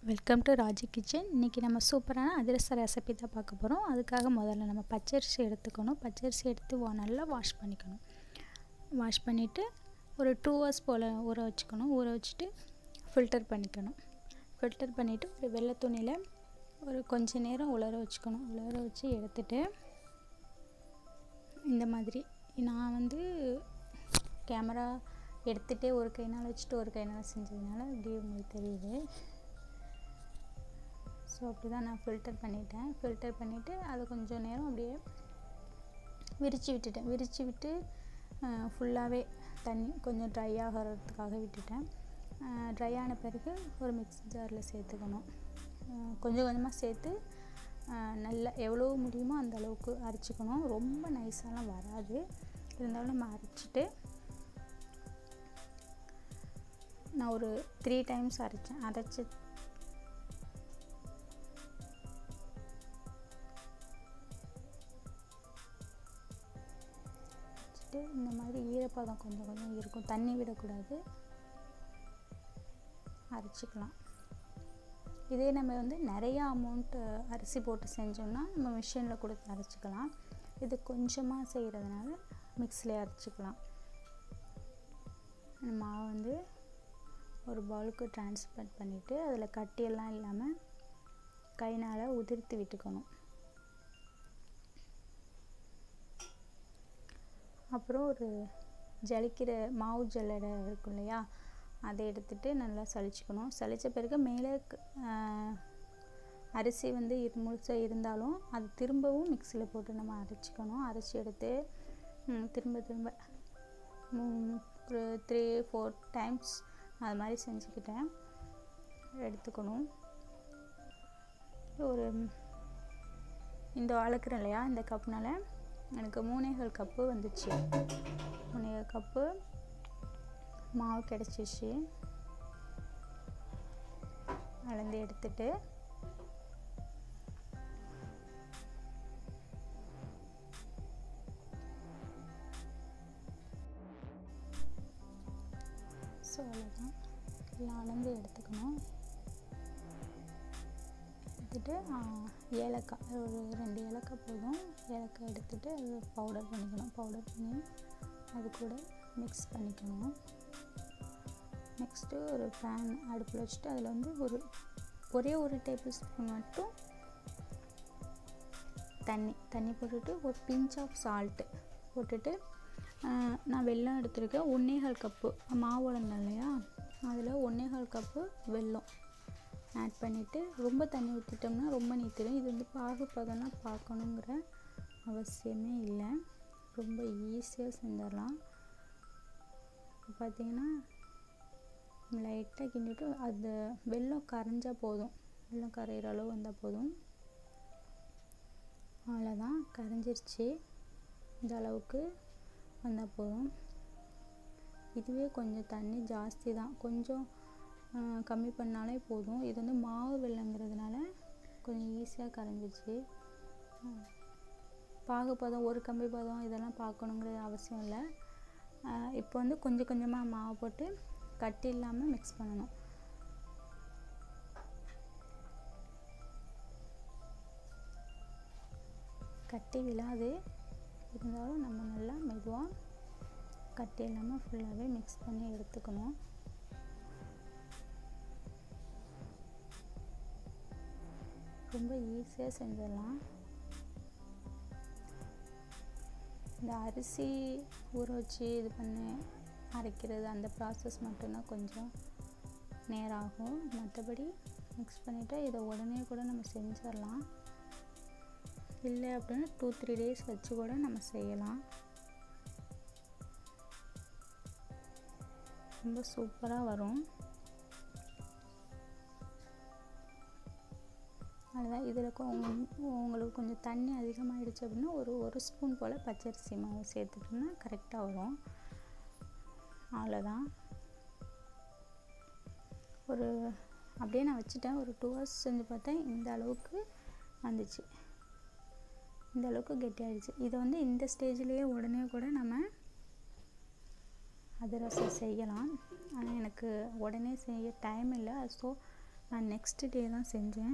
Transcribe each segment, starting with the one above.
welcome to Raji kitchen இன்றைக்கி நம்ம சூப்பரான அதிரச ரெசிபி தான் பார்க்க போகிறோம் அதுக்காக முதல்ல நம்ம பச்சரிசி எடுத்துக்கணும் பச்சரிசி எடுத்து வா நல்லா வாஷ் பண்ணிக்கணும் வாஷ் பண்ணிவிட்டு ஒரு டூ ஹவர்ஸ் போல் ஊற வச்சுக்கணும் ஊற வச்சுட்டு ஃபில்டர் பண்ணிக்கணும் ஃபில்டர் பண்ணிவிட்டு ஒரு வெள்ளை துணியில் ஒரு கொஞ்ச நேரம் உலர வச்சுக்கணும் உலர வச்சு எடுத்துட்டு இந்த மாதிரி நான் வந்து கேமரா எடுத்துகிட்டே ஒரு கைனால் வச்சுட்டு ஒரு கைனால் செஞ்சதுனால இப்படி உங்களுக்கு தெரியுது ஸோ அப்படி தான் நான் ஃபில்டர் பண்ணிட்டேன் ஃபில்டர் பண்ணிவிட்டு அதை கொஞ்சம் நேரம் அப்படியே விரித்து விட்டுட்டேன் விரித்து விட்டு ஃபுல்லாகவே தண்ணி கொஞ்சம் ட்ரை ஆகிறதுக்காக விட்டுட்டேன் ட்ரை ஆன பிறகு ஒரு மிக்ஸி ஜாரில் சேர்த்துக்கணும் கொஞ்சம் கொஞ்சமாக சேர்த்து நல்லா எவ்வளோ முடியுமோ அந்த அளவுக்கு அரைச்சிக்கணும் ரொம்ப நைஸாலாம் வராது இருந்தாலும் நம்ம அரைச்சிட்டு நான் ஒரு த்ரீ டைம்ஸ் அரைச்சேன் அரைச்சி வச்சுட்டு இந்த மாதிரி ஈரப்பதம் கொஞ்சம் கொஞ்சம் இருக்கும் தண்ணி விடக்கூடாது அரைச்சிக்கலாம் இதே நம்ம வந்து நிறையா அமௌண்ட்டு அரிசி போட்டு செஞ்சோம்னா நம்ம மிஷினில் கொடுத்து அரைச்சிக்கலாம் இது கொஞ்சமாக செய்கிறதுனால மிக்ஸிலே அரைச்சிக்கலாம் மாவு வந்து ஒரு பவுலுக்கு ட்ரான்ஸ்ஃபர் பண்ணிவிட்டு அதில் கட்டியெல்லாம் இல்லாமல் கைனால் உதிர்த்து விட்டுக்கணும் அப்புறம் ஒரு ஜலிக்கிற மாவு ஜல்லடை இருக்கும் இல்லையா அதை எடுத்துகிட்டு நல்லா சளிச்சிக்கணும் சளித்த பிறகு மேலே அரிசி வந்து முழுசாக இருந்தாலும் அது திரும்பவும் மிக்சியில் போட்டு நம்ம அரைச்சிக்கணும் அரைச்சி எடுத்து திரும்ப திரும்ப ஒரு த்ரீ ஃபோர் டைம்ஸ் அது மாதிரி செஞ்சுக்கிட்டேன் எடுத்துக்கணும் ஒரு இந்த அளக்குறேன் இல்லையா இந்த கப்னால் எனக்கு மூணேகால் கப்பு வந்துச்சு மூணேகால் கப்பு மாவு கிடச்சிச்சு அளந்து எடுத்துட்டு ஸோ அவ்வளோதான் எல்லாம் அளந்து எடுத்துக்கணும் எடுத்துட்டு ஏலக்காய் ஒரு ரெண்டு ஏலக்காய் போதும் ஏலக்காய் எடுத்துகிட்டு அது பவுடர் பண்ணிக்கணும் பவுடர் பண்ணி அது கூட மிக்ஸ் பண்ணிக்கணும் நெக்ஸ்ட்டு ஒரு பேன் அடுப்பில் வச்சுட்டு அதில் வந்து ஒரு ஒரே ஒரு டேபிள் ஸ்பூன் மட்டும் தண்ணி தண்ணி போட்டுட்டு ஒரு பிஞ்ச் ஆஃப் சால்ட்டு போட்டுட்டு நான் வெல்லம் எடுத்துருக்கேன் ஒன்றேகால் கப்பு மாவு உடனே இல்லையா அதில் ஒன்றேகால் கப்பு வெல்லம் ஆட் பண்ணிவிட்டு ரொம்ப தண்ணி ஊற்றிட்டோம்னா ரொம்ப நீத்திடும் இது வந்து பாகுப்பதம்லாம் பார்க்கணுங்கிற அவசியமே இல்லை ரொம்ப ஈஸியாக செஞ்சிடலாம் பார்த்திங்கன்னா லைட்டாக கிண்டிட்டு அந்த வெள்ளம் கரைஞ்சால் போதும் வெள்ளம் கரையிற அளவு வந்தால் போதும் அவ்வளோதான் கரைஞ்சிருச்சு இந்த அளவுக்கு வந்தால் போதும் இதுவே கொஞ்சம் தண்ணி ஜாஸ்தி தான் கொஞ்சம் கம்மி பண்ணாலே போதும் இது வந்து மாவு வெள்ளங்கிறதுனால கொஞ்சம் ஈஸியாக கரைஞ்சிச்சு பாகுப்பதம் ஒரு கம்பி பதம் இதெல்லாம் பார்க்கணுங்கிற அவசியம் இல்லை இப்போ வந்து கொஞ்சம் கொஞ்சமாக மாவு போட்டு கட்டி இல்லாமல் மிக்ஸ் பண்ணணும் கட்டி விழாது இருந்தாலும் நம்ம நல்லா மெதுவாக கட்டி இல்லாமல் ஃபுல்லாகவே மிக்ஸ் பண்ணி எடுத்துக்கணும் ரொம்ப ஈஸியாக செஞ்சிடலாம் இந்த அரிசி ஊற வச்சு இது பண்ணி அரைக்கிறது அந்த ப்ராசஸ் மட்டும்தான் கொஞ்சம் நேரம் ஆகும் மற்றபடி மிக்ஸ் பண்ணிவிட்டு இதை உடனே கூட நம்ம செஞ்சிடலாம் இல்லை அப்படின்னா டூ த்ரீ டேஸ் வச்சு கூட நம்ம செய்யலாம் ரொம்ப சூப்பராக வரும் அதுதான் இதில் உங்களுக்கு கொஞ்சம் தண்ணி அதிகமாகிடுச்சு அப்படின்னா ஒரு ஒரு ஸ்பூன் போல் பச்சரிசி மாவு சேர்த்துட்டோம்னா கரெக்டாக வரும் அவ்வளோதான் ஒரு அப்படியே நான் வச்சுட்டேன் ஒரு டூ ஹவர்ஸ் செஞ்சு பார்த்தேன் இந்த அளவுக்கு வந்துச்சு இந்த அளவுக்கு கெட்டியாகிடுச்சு இதை வந்து இந்த ஸ்டேஜ்லேயே உடனே கூட நம்ம அதிரசம் செய்யலாம் ஆனால் எனக்கு உடனே செய்ய டைம் இல்லை ஸோ நான் நெக்ஸ்ட் டே தான் செஞ்சேன்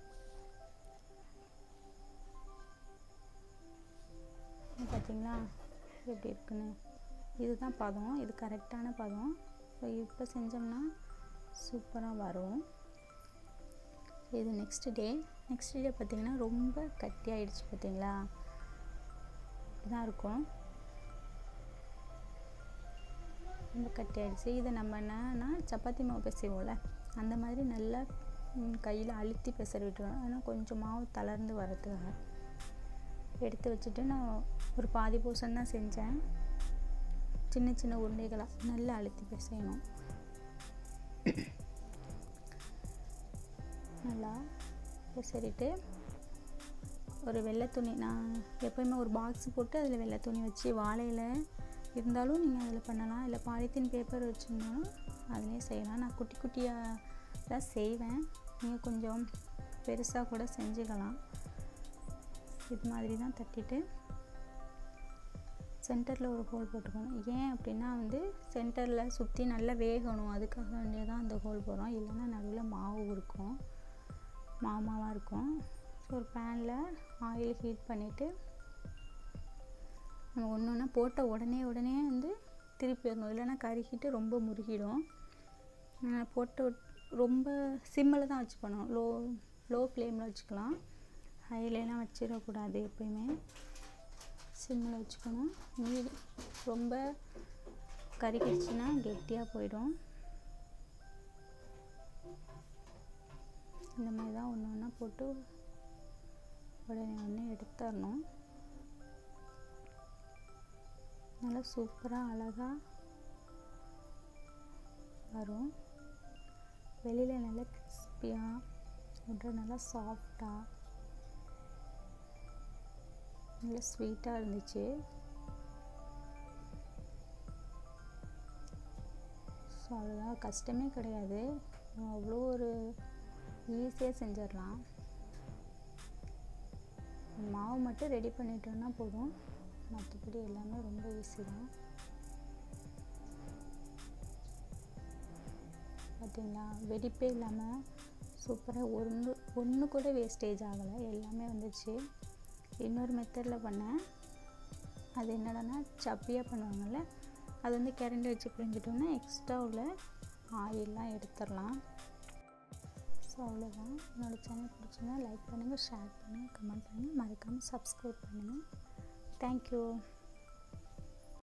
பார்த்தீங்களா எப்படி இருக்குன்னு இதுதான் பதம் இது கரெக்டான பதம் ஸோ இப்போ செஞ்சோம்னா சூப்பராக வரும் இது நெக்ஸ்ட் டே நெக்ஸ்ட் டே பார்த்திங்கன்னா ரொம்ப கட்டியாயிடுச்சு பார்த்தீங்களா இப்படிதான் இருக்கும் ரொம்ப கட்டியாயிடுச்சு இதை நம்ம என்னன்னா சப்பாத்தி மாவு பிசைவோம்ல அந்த மாதிரி நல்லா கையில் அழுத்தி பெசரி விட்டுருவோம் ஆனால் கொஞ்சம் மாவு தளர்ந்து வரதுக்காக எடுத்து வச்சுட்டு நான் ஒரு பாதி போர்ஷன் தான் செஞ்சேன் சின்ன சின்ன உருண்டைகளாக நல்லா அழுத்தி பிசையணும் நல்லா பிசறிட்டு ஒரு வெள்ளை துணி நான் எப்போயுமே ஒரு பாக்ஸ் போட்டு அதில் வெள்ளை துணி வச்சு வாழையில் இருந்தாலும் நீங்கள் அதில் பண்ணலாம் இல்லை பாலித்தீன் பேப்பர் வச்சுருந்தாலும் அதுலேயே செய்யலாம் நான் குட்டி குட்டியாக தான் செய்வேன் நீங்கள் கொஞ்சம் பெருசாக கூட செஞ்சுக்கலாம் இது மாதிரி தான் தட்டிட்டு சென்டரில் ஒரு ஹோல் போட்டுக்கணும் ஏன் அப்படின்னா வந்து சென்டரில் சுற்றி நல்லா வேகணும் அதுக்காக வேண்டிய தான் அந்த ஹோல் போடுறோம் இல்லைன்னா நடுவில் மாவு இருக்கும் மாவு மாவாக இருக்கும் ஸோ ஒரு பேனில் ஆயில் ஹீட் பண்ணிவிட்டு நம்ம ஒன்று ஒன்றா போட்ட உடனே உடனே வந்து திருப்பி வரணும் இல்லைன்னா கருகிட்டு ரொம்ப முருகிடும் போட்டு ரொம்ப சிம்மில் தான் வச்சு பண்ணணும் லோ லோ ஃப்ளேமில் வச்சுக்கலாம் ஹைலெலாம் வச்சிடக்கூடாது எப்பயுமே சிம்மில் வச்சுக்கணும் மீதி ரொம்ப கருகிடுச்சுன்னா கெட்டியாக போயிடும் இந்த மாதிரி தான் ஒன்று ஒன்றா போட்டு உடனே உடனே எடுத்துடணும் நல்லா சூப்பராக அழகாக வரும் வெளியில் நல்லா கிறிஸ்பியாக உள்ள நல்லா சாஃப்டாக நல்லா ஸ்வீட்டாக இருந்துச்சு ஸோ அதுதான் கஷ்டமே கிடையாது அவ்வளோ ஒரு ஈஸியாக செஞ்சிடலாம் மாவு மட்டும் ரெடி பண்ணிட்டோம்னா போதும் மற்றபடி எல்லாமே ரொம்ப ஈஸி தான் பார்த்தீங்களா வெடிப்பே இல்லாமல் சூப்பராக ஒன்று ஒன்று கூட வேஸ்டேஜ் ஆகலை எல்லாமே வந்துச்சு இன்னொரு மெத்தடில் பண்ணேன் அது என்னடான்னா சப்பியாக பண்ணுவாங்கள்ல அது வந்து கரண்டி வச்சு புரிஞ்சிட்டோம்னா எக்ஸ்ட்ரா உள்ள ஆயிலெலாம் எடுத்துடலாம் ஸோ அவ்வளோதான் என்னோடய சேனல் பிடிச்சிருந்தா லைக் பண்ணுங்கள் ஷேர் பண்ணுங்கள் கமெண்ட் பண்ணுங்கள் மறக்காமல் சப்ஸ்கிரைப் பண்ணுங்கள் தேங்க்யூ